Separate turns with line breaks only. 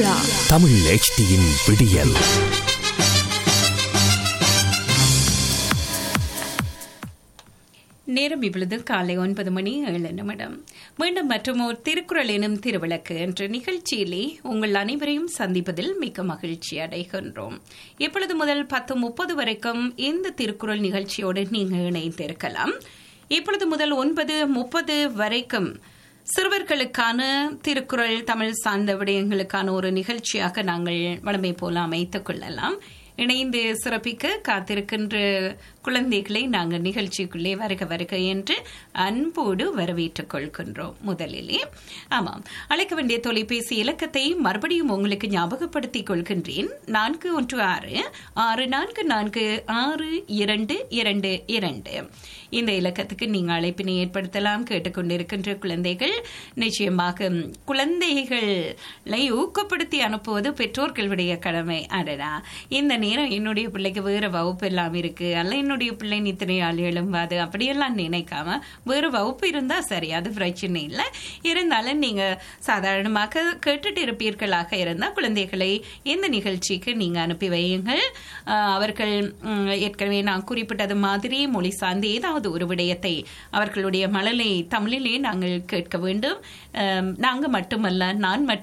மீரா
தமிழ் HDயின் விடியல்
நேரம் இப்பொழுது காலை ஒன்பது மணி ஏழு நிமிடம் மீண்டும் மற்றும் ஒரு திருக்குறள் எனும் திருவிளக்கு என்ற நிகழ்ச்சியிலே உங்கள் அனைவரையும் சந்திப்பதில் மிக்க மகிழ்ச்சி அடைகின்றோம் இப்பொழுது முதல் பத்து முப்பது வரைக்கும் இந்த திருக்குறள் நிகழ்ச்சியோடு நீங்கள் இணைந்திருக்கலாம் இப்பொழுது முதல் ஒன்பது முப்பது வரைக்கும் சிறுவர்களுக்கான திருக்குறள் தமிழ் சார்ந்த விடயங்களுக்கான ஒரு நிகழ்ச்சியாக நாங்கள் வளமை போல அமைத்துக் கொள்ளலாம் இணைந்து சிறப்பிக்க காத்திருக்கின்ற குழந்தைகளை நாங்கள் நிகழ்ச்சிக்குள்ளே வருக வருக என்று அன்போடு வரவேற்றுக் கொள்கின்றோம் முதலிலே ஆமாம் அழைக்க வேண்டிய தொலைபேசி இலக்கத்தை மறுபடியும் உங்களுக்கு ஞாபகப்படுத்திக் கொள்கின்றேன் நான்கு ஒன்று ஆறு ஆறு நான்கு நான்கு ஆறு இரண்டு இரண்டு இரண்டு இந்த இலக்கத்துக்கு நீங்கள் அழைப்பினை ஏற்படுத்தலாம் கேட்டுக்கொண்டிருக்கின்ற குழந்தைகள் நிச்சயமாக குழந்தைகளை ஊக்கப்படுத்தி அனுப்புவது பெற்றோர்களுடைய கடமை அடடா இந்த நேரம் என்னுடைய பிள்ளைக்கு வேற வகுப்பு எல்லாம் இருக்கு அல்ல என்னுடைய பிள்ளை நித்திரை ஆள் எழும்பாது அப்படியெல்லாம் நினைக்காம வேறு வகுப்பு இருந்தா சரி அது பிரச்சனை இல்லை இருந்தாலும் நீங்க சாதாரணமாக கேட்டுட்டு இருப்பீர்களாக இருந்தால் குழந்தைகளை இந்த நிகழ்ச்சிக்கு நீங்க அனுப்பி வையுங்கள் ஆஹ் அவர்கள் ம், ஏற்கனவே நான் குறிப்பிட்டது மாதிரி மொழி சார்ந்து ஏதாவது ஒரு விடயத்தை அவர்களுடைய மழலை தமிழிலே நாங்கள் கேட்க வேண்டும் ஆம், நாங்க மட்டுமல்ல நான் மட்டும்